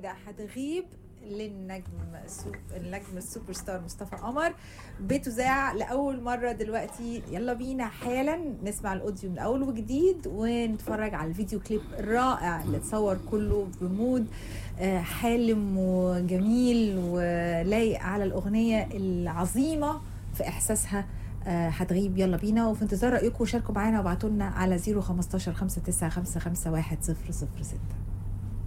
واحده هتغيب للنجم سوب النجم السوبر ستار مصطفى قمر بتذاع لاول مره دلوقتي يلا بينا حالا نسمع الاوديو من اول وجديد ونتفرج على الفيديو كليب الرائع اللي اتصور كله بمود آه، حالم وجميل ولايق على الاغنيه العظيمه في احساسها آه، هتغيب يلا بينا وفي انتظار رايكم شاركوا معانا وابعتوا لنا على 015 59 55 1 006